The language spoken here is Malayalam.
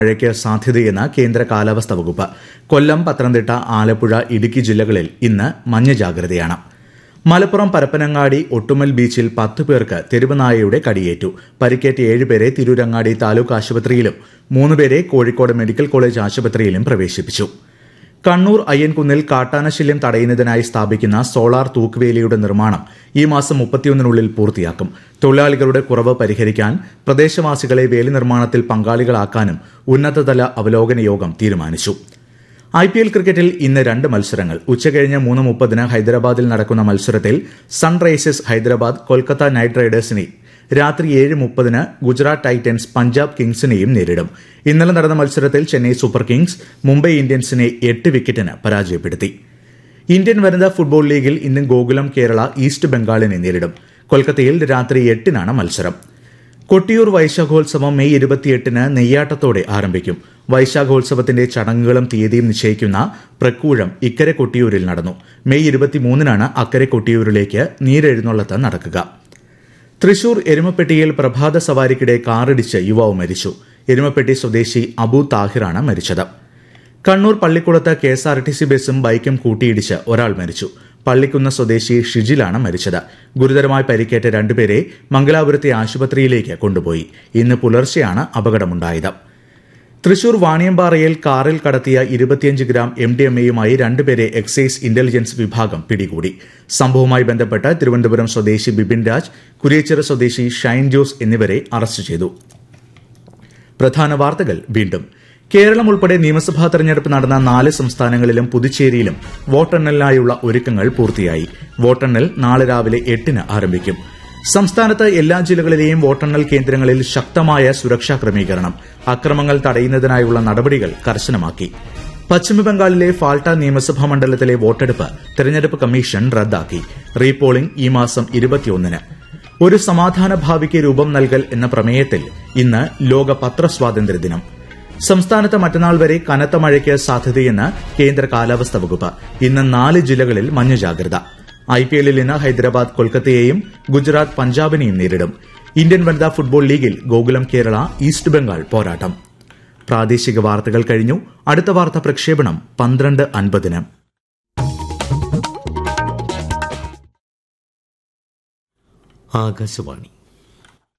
മഴയ്ക്ക് സാധ്യതയെന്ന് കേന്ദ്ര കാലാവസ്ഥാ വകുപ്പ് കൊല്ലം പത്തനംതിട്ട ആലപ്പുഴ ഇടുക്കി ജില്ലകളിൽ ഇന്ന് മഞ്ഞ ജാഗ്രതയാണ് മലപ്പുറം പരപ്പനങ്ങാടി ഒട്ടുമൽ ബീച്ചിൽ പത്ത് പേർക്ക് തെരുവുനായയുടെ കടിയേറ്റു പരിക്കേറ്റ ഏഴുപേരെ തിരൂരങ്ങാടി താലൂക്ക് ആശുപത്രിയിലും മൂന്നുപേരെ കോഴിക്കോട് മെഡിക്കൽ കോളേജ് ആശുപത്രിയിലും പ്രവേശിപ്പിച്ചു കണ്ണൂർ അയ്യൻകുന്നിൽ കാട്ടാനശല്യം തടയുന്നതിനായി സ്ഥാപിക്കുന്ന സോളാർ തൂക്കുവേലിയുടെ നിർമ്മാണം ഈ മാസം മുപ്പത്തിയൊന്നിനുള്ളിൽ പൂർത്തിയാക്കും തൊഴിലാളികളുടെ കുറവ് പരിഹരിക്കാൻ പ്രദേശവാസികളെ വേലി നിർമ്മാണത്തിൽ പങ്കാളികളാക്കാനും ഉന്നതതല അവലോകന യോഗം തീരുമാനിച്ചു ഐ പി എൽ ക്രിക്കറ്റിൽ ഇന്ന് രണ്ട് മത്സരങ്ങൾ ഉച്ചകഴിഞ്ഞ് മൂന്ന് മുപ്പതിന് ഹൈദരാബാദിൽ നടക്കുന്ന മത്സരത്തിൽ സൺറൈസേഴ്സ് ഹൈദരാബാദ് കൊൽക്കത്ത നൈറ്റ് റൈഡേഴ്സിനെ രാത്രി ഏഴ് മുപ്പതിന് ഗുജറാത്ത് ടൈറ്റൻസ് പഞ്ചാബ് കിങ്സിനെയും നേരിടും ഇന്നലെ നടന്ന മത്സരത്തിൽ ചെന്നൈ സൂപ്പർ കിങ്സ് മുംബൈ ഇന്ത്യൻസിനെ എട്ട് വിക്കറ്റിന് പരാജയപ്പെടുത്തി ഇന്ത്യൻ വനിതാ ഫുട്ബോൾ ലീഗിൽ ഇന്ന് ഗോകുലം കേരള ഈസ്റ്റ് ബംഗാളിനെ നേരിടും കൊൽക്കത്തയിൽ രാത്രി എട്ടിനാണ് മത്സരം കൊട്ടിയൂർ വൈശാഖോത്സവം മെയ് ഇരുപത്തിയെട്ടിന് നെയ്യാട്ടത്തോടെ ആരംഭിക്കും വൈശാഖോത്സവത്തിന്റെ ചടങ്ങുകളും തീയതിയും നിശ്ചയിക്കുന്ന പ്രക്കൂഴം ഇക്കരെ കൊട്ടിയൂരിൽ നടന്നു മെയ് ഇരുപത്തിമൂന്നിനാണ് അക്കരെ കൊട്ടിയൂരിലേക്ക് നീരെഴുന്നള്ളത്ത് നടക്കുക തൃശൂർ എരുമപ്പെട്ടിയിൽ പ്രഭാത സവാരിക്കിടെ കാറിടിച്ച് യുവാവ് മരിച്ചു എരുമപ്പെട്ടി സ്വദേശി അബു താഹിറാണ് മരിച്ചത് കണ്ണൂർ പള്ളിക്കുളത്ത് K S R T C ബസും ബൈക്കും കൂട്ടിയിടിച്ച് ഒരാൾ മരിച്ചു പള്ളിക്കുന്ന് സ്വദേശി ഷിജിലാണ് മരിച്ചത് ഗുരുതരമായി പരിക്കേറ്റ രണ്ടുപേരെ മംഗലാപുരത്തെ ആശുപത്രിയിലേക്ക് കൊണ്ടുപോയി ഇന്ന് പുലർച്ചെയാണ് അപകടമുണ്ടായത് തൃശൂർ വാണിയമ്പാറയിൽ കാറിൽ കടത്തിയ ഇരുപത്തിയഞ്ച് ഗ്രാം എം ഡി എം എയുമായി രണ്ടുപേരെ എക്സൈസ് ഇന്റലിജൻസ് വിഭാഗം പിടികൂടി സംഭവവുമായി ബന്ധപ്പെട്ട് തിരുവനന്തപുരം സ്വദേശി ബിപിൻ രാജ് കുരിയച്ചിറ സ്വദേശി ഷൈൻ ജോസ് എന്നിവരെ അറസ്റ്റ് ചെയ്തു പ്രധാന വാർത്തകൾ വീണ്ടും കേരളം ഉൾപ്പെടെ നിയമസഭാ തെരഞ്ഞെടുപ്പ് നടന്ന നാല് സംസ്ഥാനങ്ങളിലും പുതുച്ചേരിയിലും വോട്ടെണ്ണലിനായുള്ള ഒരുക്കങ്ങൾ പൂർത്തിയായി വോട്ടെണ്ണൽ നാളെ രാവിലെ എട്ടിന് ആരംഭിക്കും സംസ്ഥാനത്ത് എല്ലാ ജില്ലകളിലെയും വോട്ടെണ്ണൽ കേന്ദ്രങ്ങളിൽ ശക്തമായ സുരക്ഷാ ക്രമീകരണം അക്രമങ്ങൾ തടയുന്നതിനായുള്ള നടപടികൾ കർശനമാക്കി പശ്ചിമബംഗാളിലെ ഫാൾട്ട നിയമസഭാ മണ്ഡലത്തിലെ വോട്ടെടുപ്പ് തെരഞ്ഞെടുപ്പ് കമ്മീഷൻ റദ്ദാക്കി റീപോളിംഗ് ഈ മാസം ഇരുപത്തിയൊന്നിന് ഒരു സമാധാന ഭാവിക്ക് രൂപം നൽകൽ എന്ന പ്രമേയത്തിൽ ഇന്ന് ലോക പത്രസ്വാതന്ത്ര്യ ദിനം സംസ്ഥാനത്ത് മറ്റന്നാൾ വരെ കനത്ത മഴയ്ക്ക് സാധ്യതയെന്ന് കേന്ദ്ര കാലാവസ്ഥാ വകുപ്പ് ഇന്ന് നാല് ജില്ലകളിൽ മഞ്ഞ ജാഗ്രത ഐ പി എല്ലിൽ ഇന്ന് ഹൈദരാബാദ് കൊൽക്കത്തയെയും ഗുജറാത്ത് പഞ്ചാബിനെയും നേരിടും ഇന്ത്യൻ വനിതാ ഫുട്ബോൾ ലീഗിൽ ഗോകുലം കേരള ഈസ്റ്റ് ബംഗാൾ പോരാട്ടം പ്രാദേശിക വാർത്തകൾ കഴിഞ്ഞു അടുത്ത വാർത്ത പ്രക്ഷേപണം പന്ത്രണ്ട് അൻപതിന് ആകാശവാണി